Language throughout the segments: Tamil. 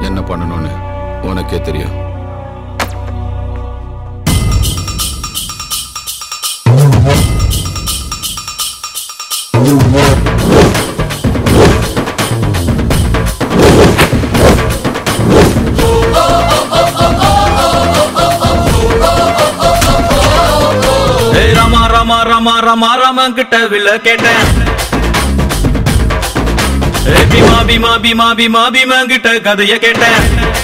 என்ன பண்ணணும்னு உனக்கே தெரியும் ஏய் ராமா ராமா ராமா ராமா ராமா கிட்ட வில்ல கேட்டேன் ஏய் பீமா பீமா பீமா பீமா பீமா கிட்ட கதைய கேட்டேன்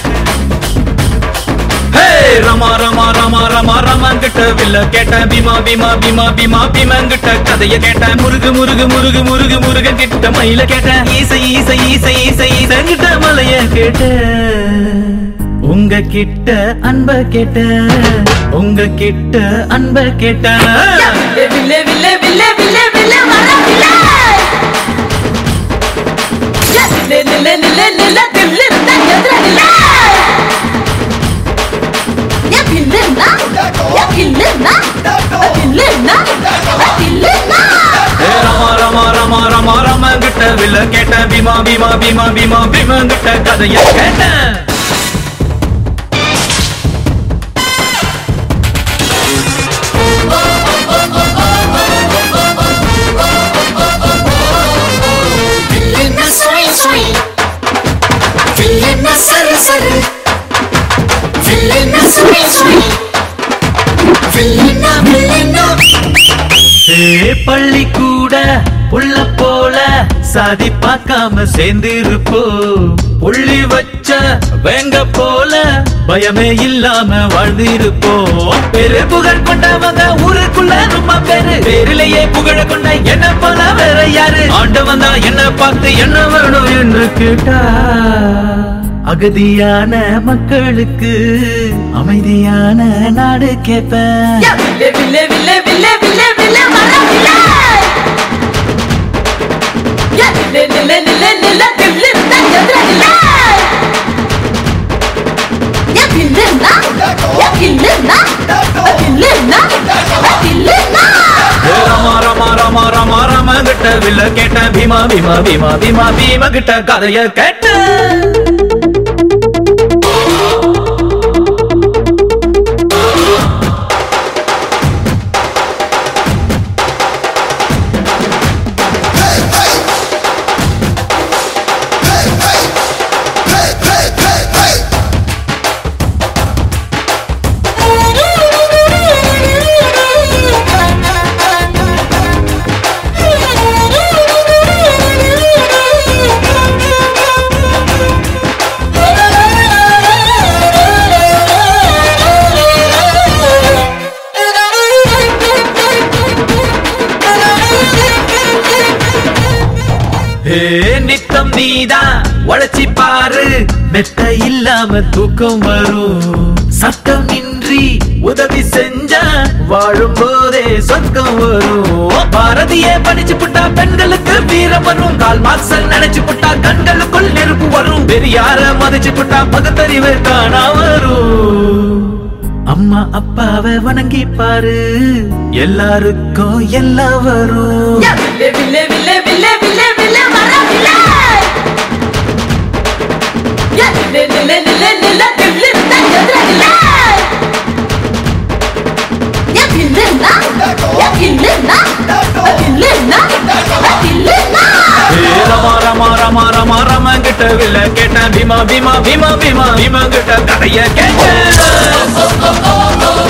ஹே ராமா ராமா ராமா ராமா ராமா கிட்ட வில்ல கேட்டேன் பீமா பீமா பீமா பீமா பீமா கிட்ட கதைய கேட்டேன் முருகு முருகு முருகு முருகு முருகன் கிட்ட மயில கேட்டேன் ஈசை ஈசை ஈசை ஈசை ஈசை கிட்ட மலைய கேட்டேன் உங்க கிட்ட அன்ப கேட்ட உங்க கிட்ட அன்ப கேட்ட வில்லே வில்லே வில்லே வில்லே வில்லே வர வில்லே நில்லே நில்லே நில்லே நில்லே தில்லு இருந்தா எதிர நில்லே ஏ பில்லுன்னா ஏ பில்லுன்னா பில்லுன்னா பில்லுன்னா ஏ ரமா ரமா ரமா ரமா ரமா கிட்ட வில்ல கேட்ட பீமா பீமா பீமா பீமா பீமா கிட்ட கதைய கேட்டேன் வில்லுன்னா சொய் சொய் வில்லுன்னா சரு சரு வில்லுன்னா சொய் சொய் வில்லுன்னா வில்லுன்னா ஏ பள்ளி கூட புள்ள போல சாதி பார்க்காம சேர்ந்திருப்போ புள்ளி வச்ச வேங்க போல பயமே இல்லாம வாழ்ந்திருப்போம் பெரு புகழ் கொண்டவங்க ஊருக்குள்ள நம்ம பேரு பேரிலேயே புகழ கொண்ட என்ன போல வேற யாரு ஆண்டவன் தான் என்ன பார்த்து என்ன வேணும் என்று கேட்டா அகதியான மக்களுக்கு அமைதியான நாடு கேட்பேன் ஏ வில்லே வில்லே வில்லே வில்லே வில்லே வர வில்லே ஏ நில்லே நில்லே நில்லே நில்லே தில்லு இருந்தா எதிர நில்லே ஏ பில்லுன்னா ஏ பில்லுன்னா பில்லுன்னா பில்லுன்னா ஏ ரமா ரமா ரமா ரமா ரமா கிட்ட வில்ல கேட்ட பீமா பீமா பீமா பீமா பீமா கிட்ட கதைய கேட்ட ஏ நித்தம் நீதான் உழைச்சி பாரு மெத்த இல்லாம தூக்கம் வரும் சத்தம் இன்றி உதவி செஞ்சா வாழும் போதே சொர்க்கம் வரும் பாரதிய படிச்சு புட்டா பெண்களுக்கு வீரம் வரும் கால் மார்க்ஸ் நினைச்சு புட்டா கண்களுக்குள் நெருப்பு வரும் பெரியார மதிச்சு புட்டா பகுத்தறிவு காணா வரும் அம்மா அப்பாவை வணங்கி பாரு எல்லாருக்கும் எல்லாம் வரும் ஏ வில்லே வில்லே வில்லே வில்லே வில்லே வர வில்லே ஏ நில்லே நில்லே நில்லே நில்லே தில்லு இருந்தா எதிர நில்லே ஏ பில்லுன்னா ஏ பில்லுன்னா பில்லுன்னா பில்லுன்னா ஏ ரமா ரமா ரமா ரமா ரமா கிட்ட வில்ல கேட்ட பீமா பீமா பீமா பீமா பீமா கிட்ட கதைய கேட்ட